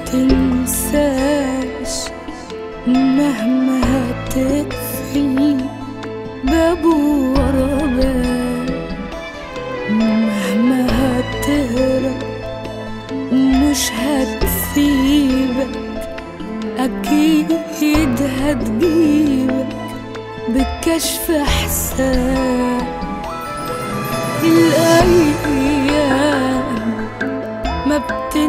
بتنساش مهما هتقفل باب ورا باب مهما هتهرب مش هتسيبك أكيد هتجيبك بكشف حساب الأيام ما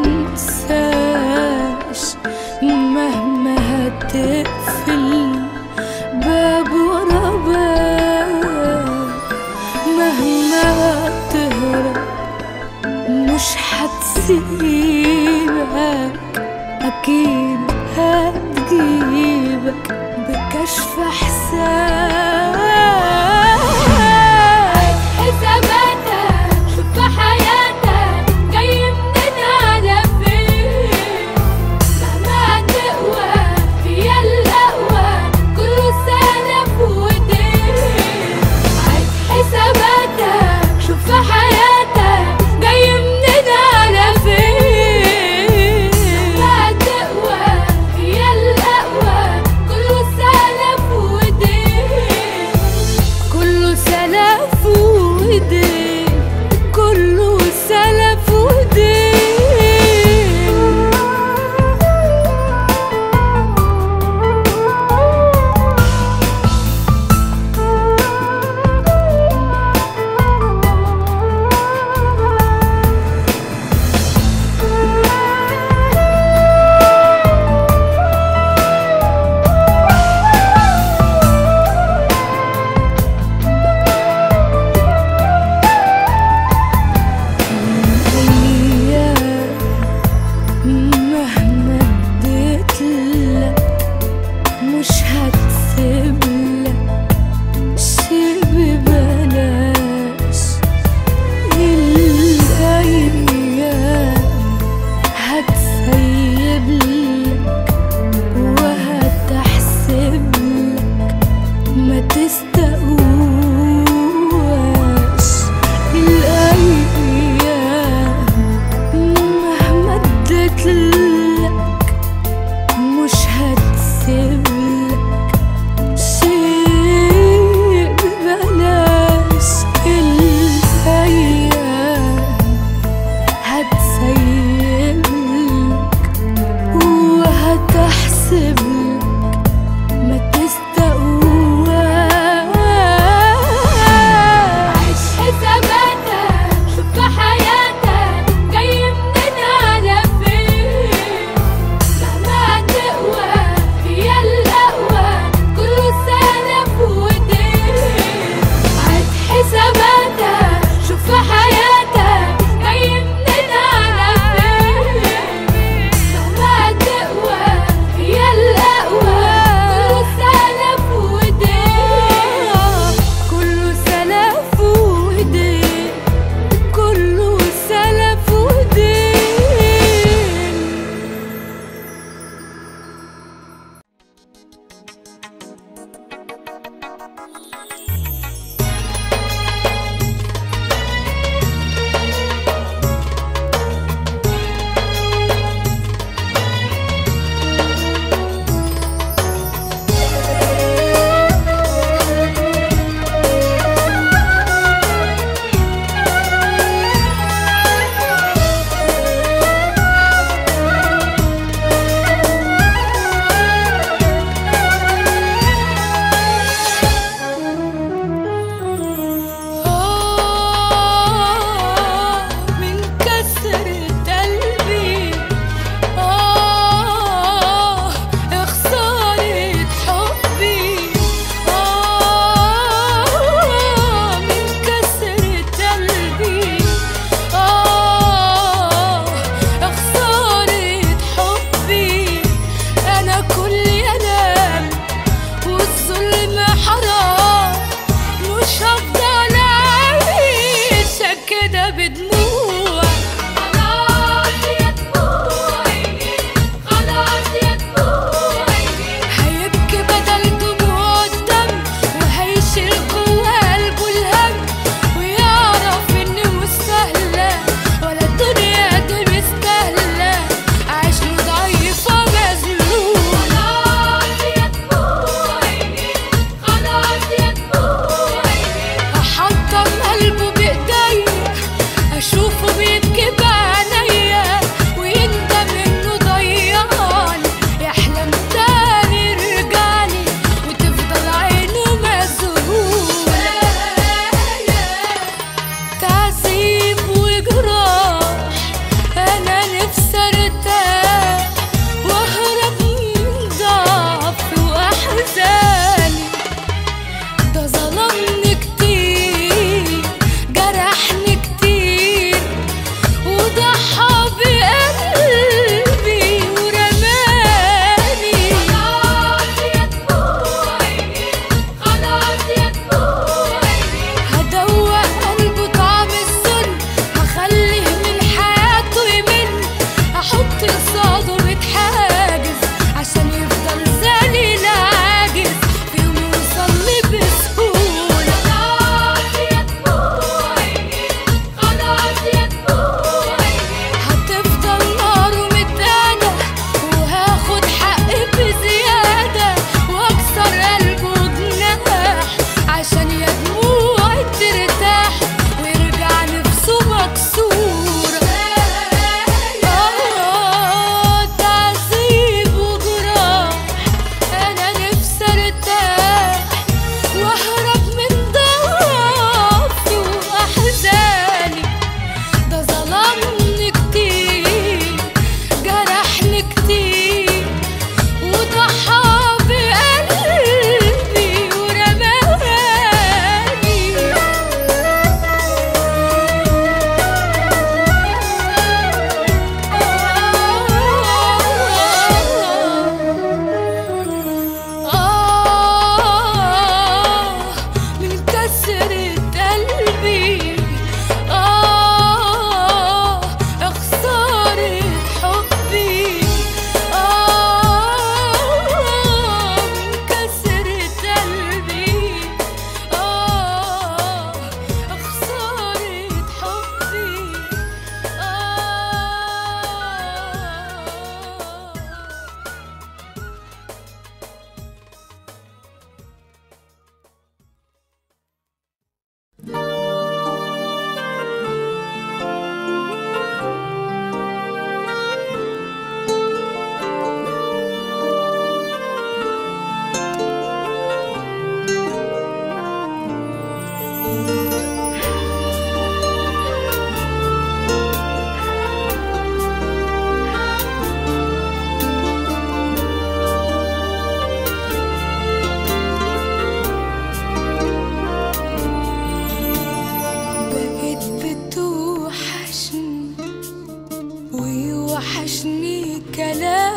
بتنساش مهما هتقفل باب ورا باب مهما تهرب مش هتسيبك أكيد هتجيبك بكشف حساب حساباتك شوف في حياتك جاي منين على فين مهما تقوى هي الأقوى كله سلف ودين عايز حساباتك شوف في حياتك جاي منين على فين مهما تقوى هي الأقوى كله سلف ودين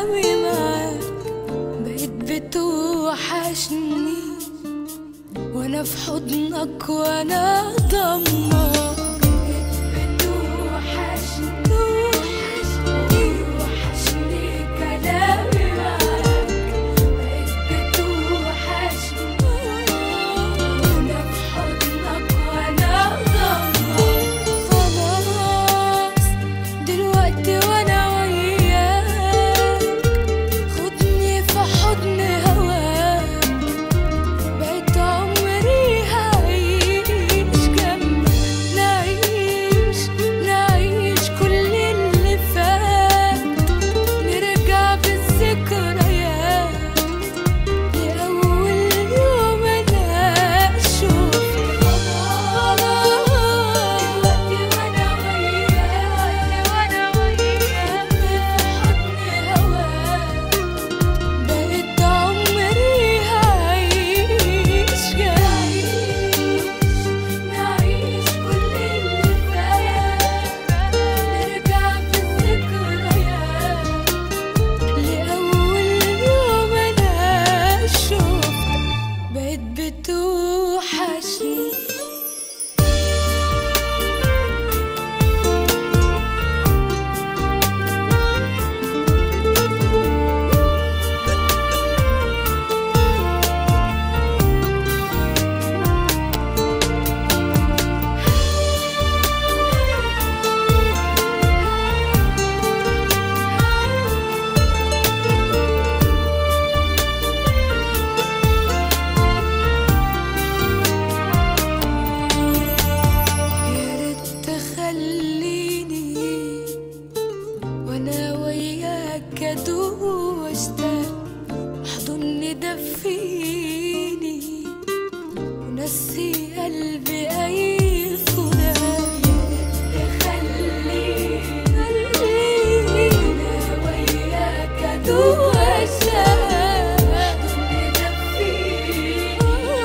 كلامي معاك بقيت بتوحشني وانا في حضنك وانا ضمك بتوحشني وحشني كلامي معاك بقيت بتوحشني وانا في حضنك وانا ضمك خلاص دلوقتي وانا وياك خدني في حضن هواك بقيت عمري هعيش جنبك نعيش نعيش كل اللي فات نرجع بالذكريات لأول يوم أنا شوفك خلاص وقتي وأنا وياك وأنا وياك في حضن هواك بقيت عمري هعيش جنبك نعيش كل اللي فات نرجع بالذكريات لأول يوم أنا شوفتك بقيت بتوحشني يا ريت تخليني وانا وياك ادوب واشتاق احضني دفيني ونسي قلبي اي فراق يا ريت تخليني وانا وياك ادوب واشتاق احضني دفيني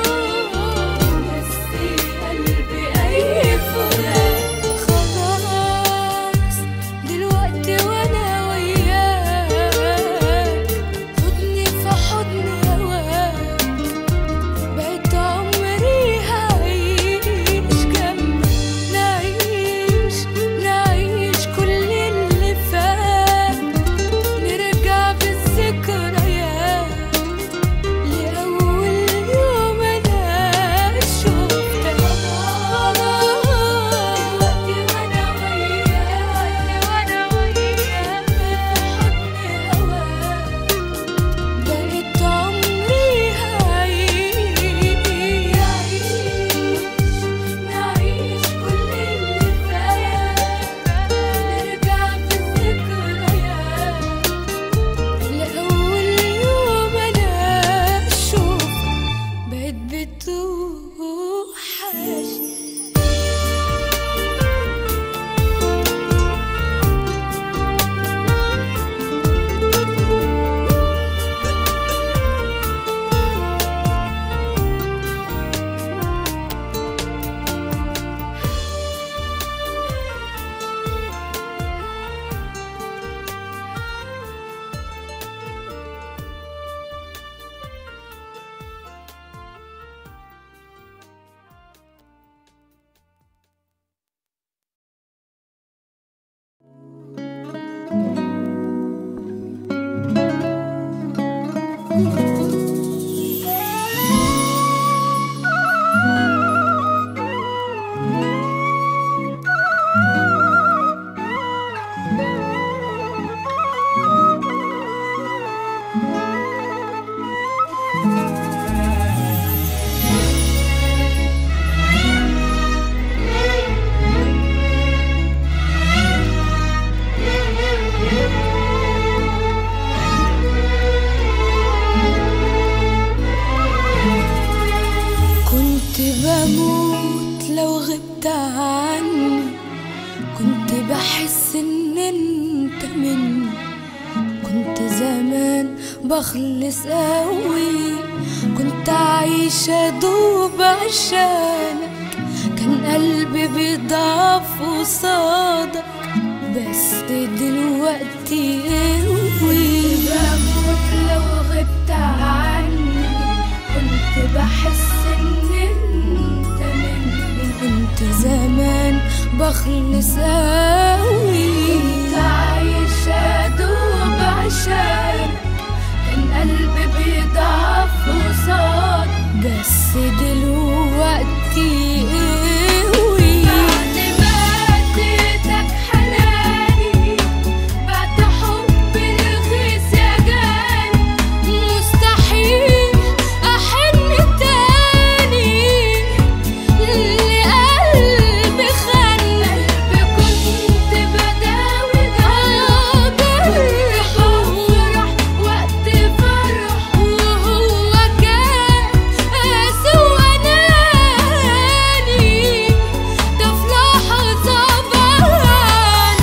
ونسي قلبي اي فراق خلاص دلوقتي وانا وياك خدني في حضن هواك بقيت عمري هعيش جنبك نعيش نعيش كل اللي فات نرجع بالذكريات لأول يوم أنا شوفتك خلاص وقتي وأنا وياك وأنا وياك في حضن هواك بقيت عمري هعيش نعيش كل اللي فات نرجع بالذكريات لأول يوم أنا أشوفك بقيت بتوحشني كنت بموت لو غبت عني كنت بحس ان انت مني كنت زمان بخلص قوي كنت عايشة دوب عشانك كان قلبي بيضعف قصادك بس دلوقتي قوي وبخلص قوي كنت عايشة دوب عشان كان قلبي بيضعف وصاد بس دلوقتي قوي بعد ما اديتك حناني بعد حب الغيث يا جاني مستحيل احن تاني لقلبي خان قلبي كنت بداوي جرح بفرح وقت فرح وهو كان قاسي واناني ده في لحظة بان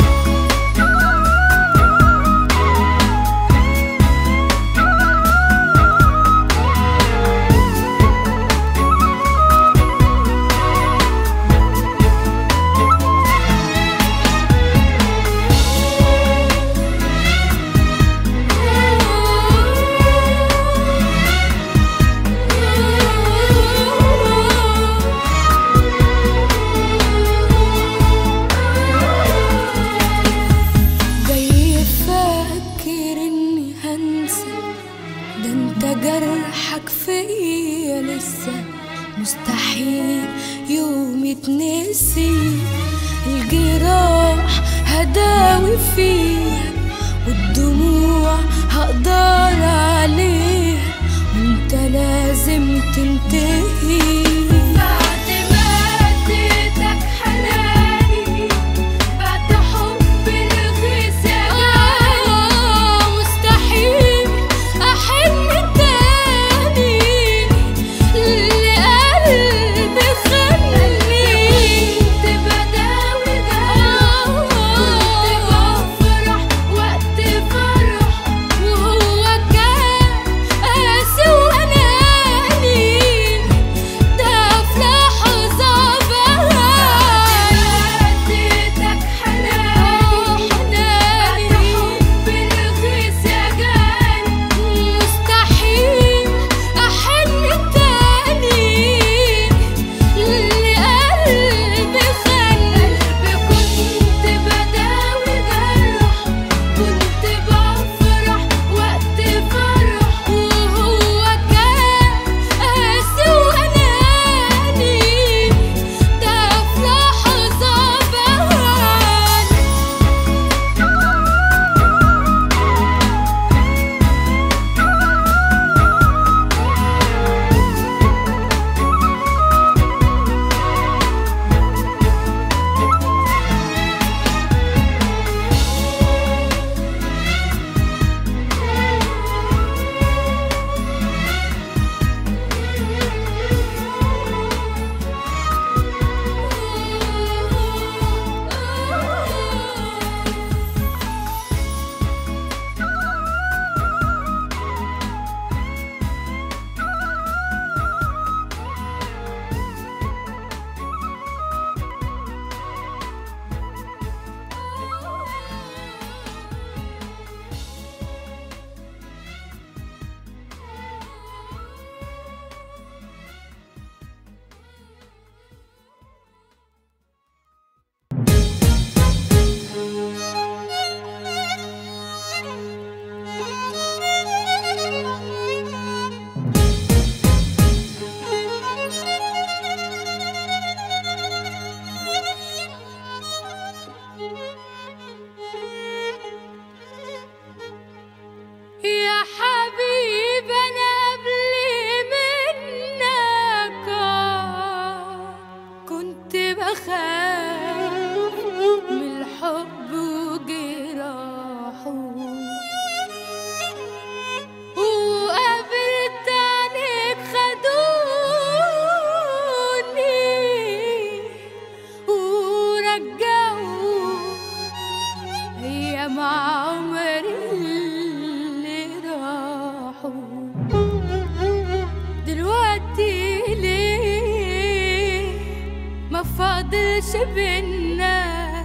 جاي فاكر اني هنسى ده انت جرحك فيا لسه مستحيل يوم يتنسي الجراح هداوي فيها والدموع هقدر عليها وانت لازم تنتهي بعد ما اديتك حناني بعد حب الغيث يا جاني مستحيل احن تاني لقلبي خلي كنت بداوي جرح كنت بفرح وقت فرح وهو كان قاسي واناني ده في لحظة بان اديتك حناني بعد حب الغيث يا جاني مستحيل احن تاني لقلبي خان قلبي كنت بداوي جرح كنت بفرح وقت فرح وهو كان قاسي واناني ده في لحظة بان يا حبيب انا قبل منك كنت بخاف من الحب وجراحه وقابلت عينيك خدوني ورجعوا هي مع عمري اللي راحوا دلوقتي ليه ما فاضلش بينا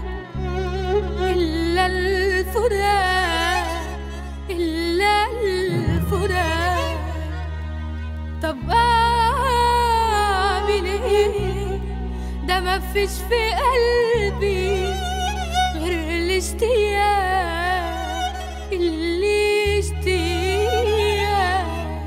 إلا الفراق إلا الفراق طب أعمل إيه ده مفيش في قلبي غير الاشتياق اللي اشتياق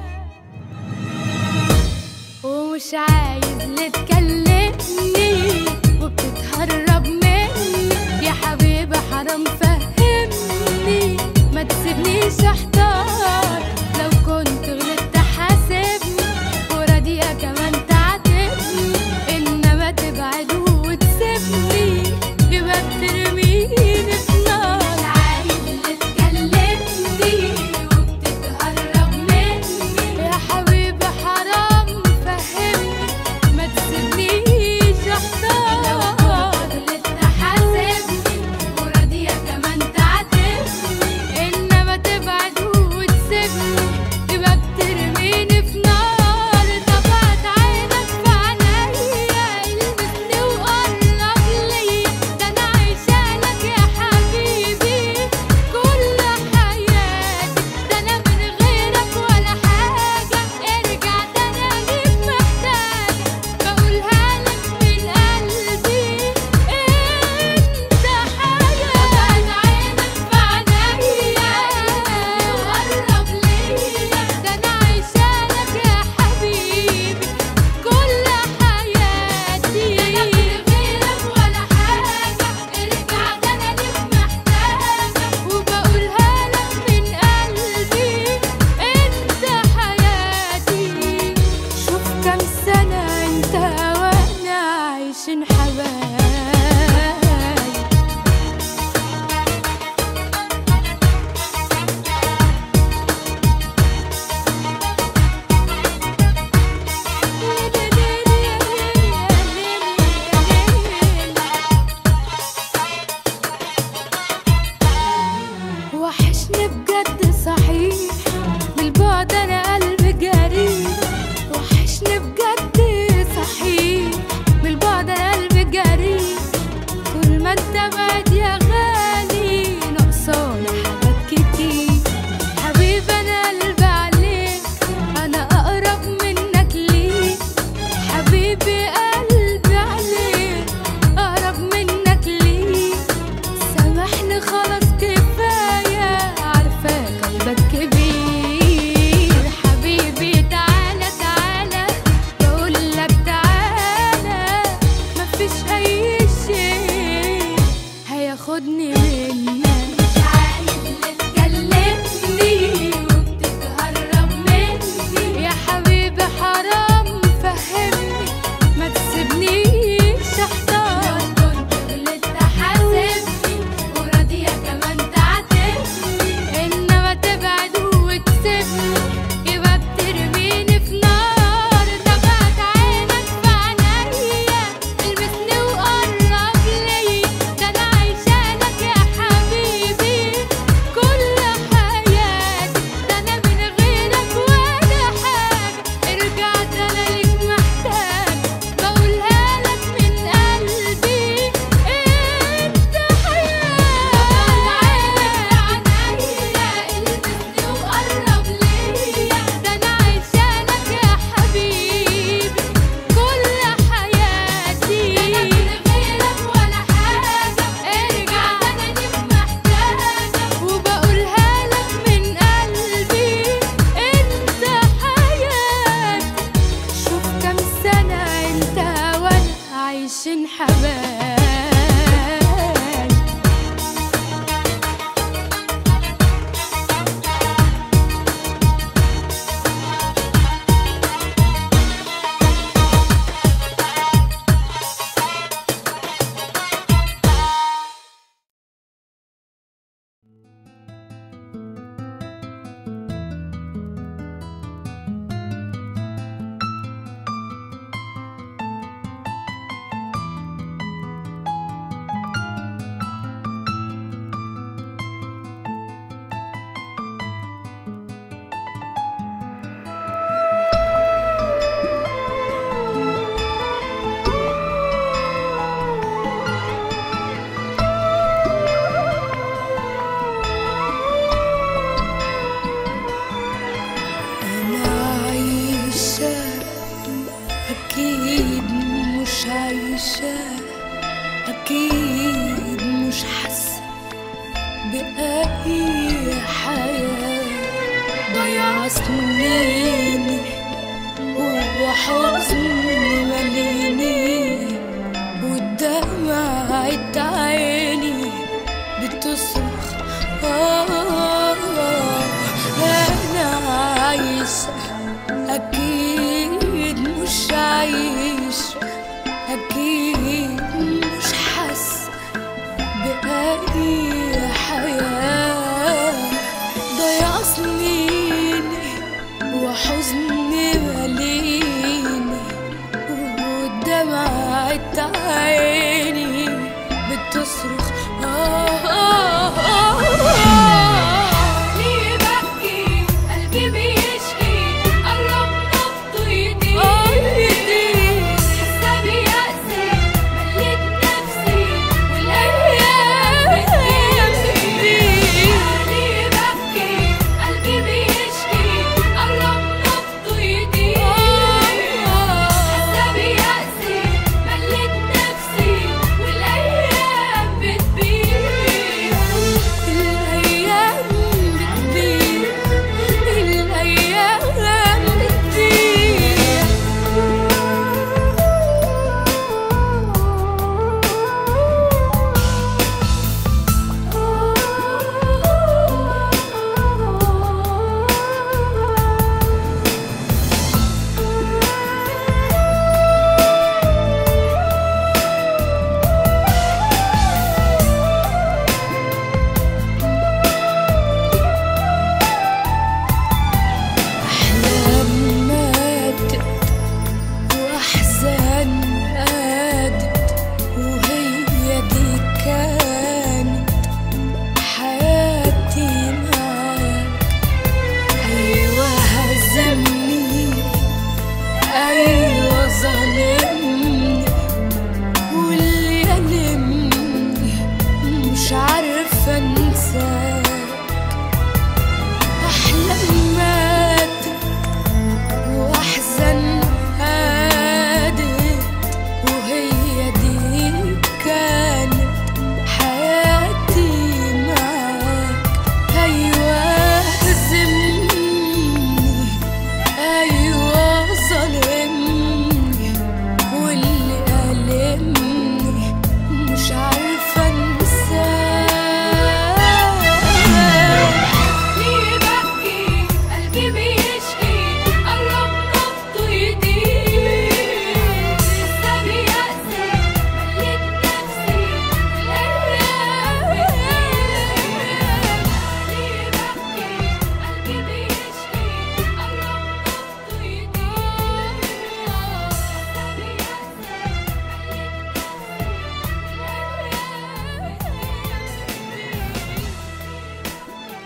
ومش عايز اللي تكلمني وبتتهرب مني يا حبيبي حرام فهمني ما تسيبنيش احتار لو كنت غلطت حاسبني وراضية كمان تعاتبني انما تبعد وتسيبني يبقى بترميني في نار عايز اللي تكلمني وبتتهرب مني يا حبيبي حرام فهمني ما تسيبنيش احتار غلطت حاسبني وراضية كمان تعاتبني انما تبعد وتسيبني يبقى بترميني في نار طبعت عينك في عينيا المسني وقرب ليا ده انا عايشالك يا حبيبي كل حياتي ده انا من غيرك ولا حاجة ارجع ده انا ليك محتاجة بقولها لك من قلبي انت حاجة طبعت عينك في عينيا وقرب ليا ده انا عايشالك يا حبيبي كل حياتي ده انا من غيرك ولا حاجة ارجع ده انا ليك محتاجة وبقولها لك من قلبي انت حياتي شوف كم سنة انت وانا عايشين حبايب وحشني بجد صحيح بالبعد انا قلبي جريح وحشني بجد صحيح بالبعد انا قلبي جريح طول ما انت بعد يا غالي ناقصاني حاجات كتير حبيبي انا قلبي عليك انا اقرب منك ليك حبيبي قلبي عليك اقرب منك ليك سامحني خلاص كفاية عارفة قلبك كبير حبيبي تعالى تعالى بقولك تعالى مفيش أي شيء هياخدني منك مش عايز تكلمني وبتتهرب مني يا حبيبي حرام فهمني ما تسيبنيش احتار كنت غلطت حاسبني وراضية كمان تعاتبني انما تبعد سنيني وحزن مليني ودمعة عيني بتصرخ آه أنا عايشة أكيد مش عايشة أكيد مش حاسة بأي حياة ضيع سنيني وحزني مليني ودمعة عيني بتصرخ آه آه آه آه ليه ببكي قلبي بيشكي قرب نبضه يضيق حاسة بيأسي مليت نفسي والأيام بتمشي ليه ببكي قلبي بيشكي قرب نبضه يضيق حاسة بيأسي مليت نفسي والأيام بتبيع الأيام بتبيع الأيام بتبيع أحلام ماتت وأحزان قادت وهي دي كانت حياتي معاك أيوة هزمني أيوة ظلمني واللي يلمني مش عارفة أنساك أحلام ماتت وأحزن هادت وهي دي كانت حياتي معاك أيوة هزمني أيوة ظلمني واللي ألمني مش عارفة أنساك ليه ببكي قلبي بيشكي قرب نبضه يضيق حاسة بيأسي مليت نفسي والأيام بتبيع ليه ببكي قلبي بيشكي قرب نبضه يضيق حاسة بيأسي مليت نفسي والأيام بتبيع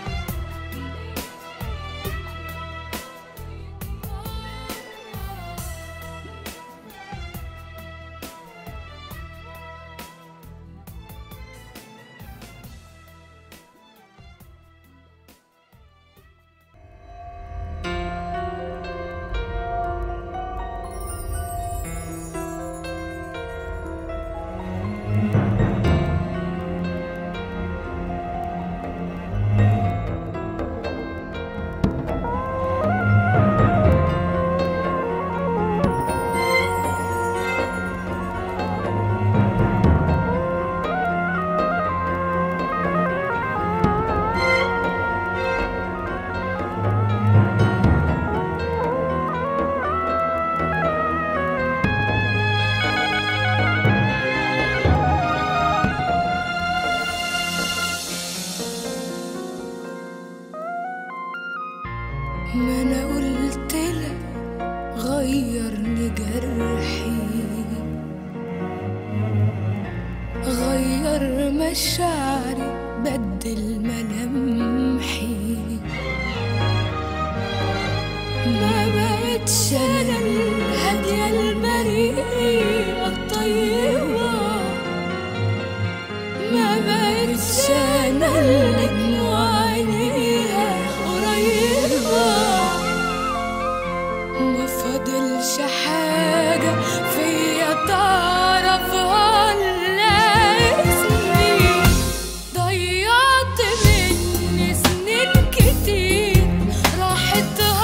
ما انا قلت لك غيرني جرحي غير مشاعري بدل ملامحي ما بقتش انا الهادية البريئة الطيبة ما بقتش انا اللي دموع عينيها قريبة ما فاضلش حاجة فيا تعرفها إلا اسمي ضيعت مني سنين كتير راحت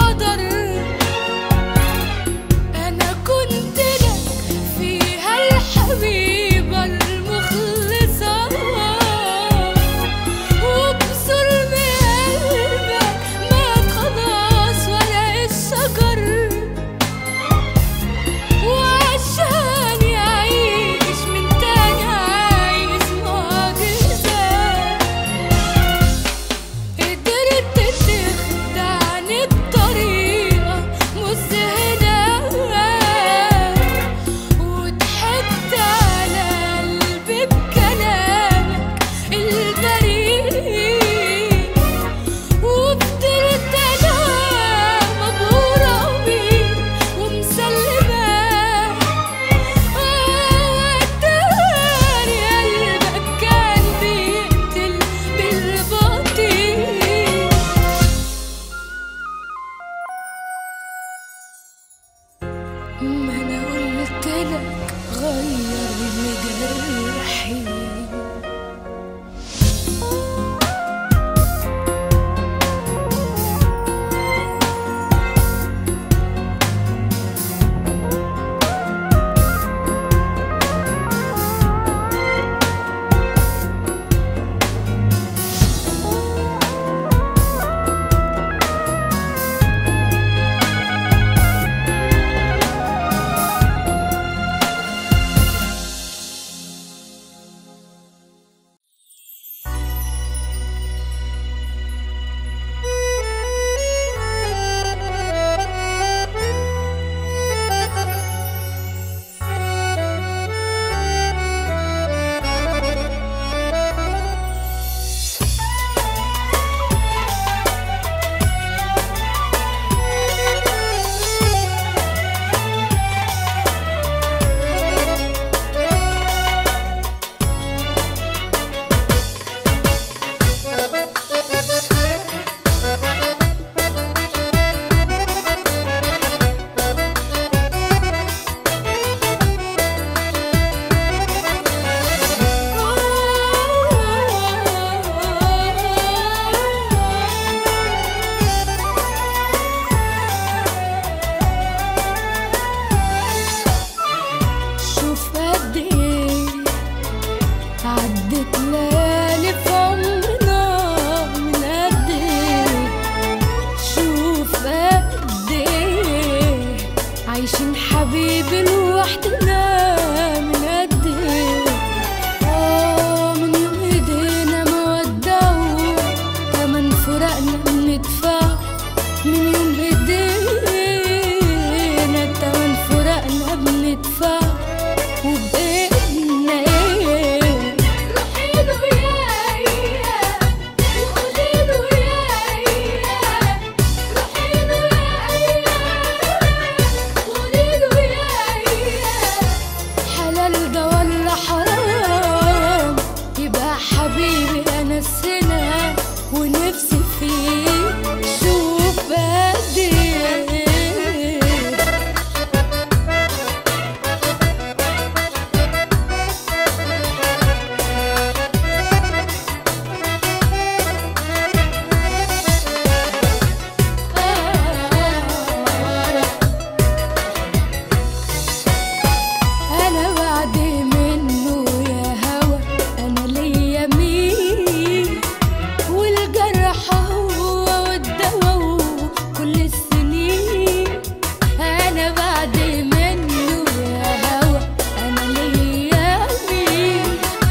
عايشين حبيبي لوحدنا من قد ايه اه من يوم ايدينا ما ودعوا تمن فراقنا بندفع من يوم ايدينا تمن فراقنا بندفع وبقينا ايه روحي له يا وقولي له يا روحي له يا وقولي له يا حلال ده ولا حرام يبقى حبيبي انا السنة ونفسي فيه شوف قد ايه انا بعد منه يا هوى انا ليا مين والجرح هو والدوا كل السنين انا بعد منه يا هوى انا ليا مين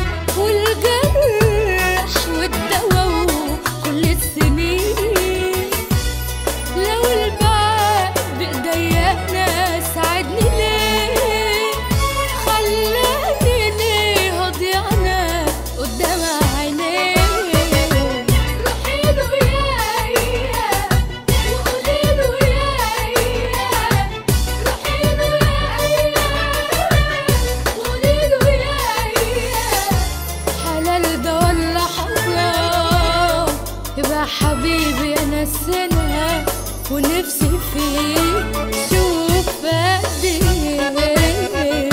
والجرح والدوا كل السنين لو البعد بإيديا انا ساعدني ليه خلاني ليه ضيعنا قدام عينيه روحي له يا وقولي له يا روحي له يا وقولي له يا حلال ده ولا حرام يبقى حبيبي انا السنة ونفسي فيه شوف قد ايه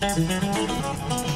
الحب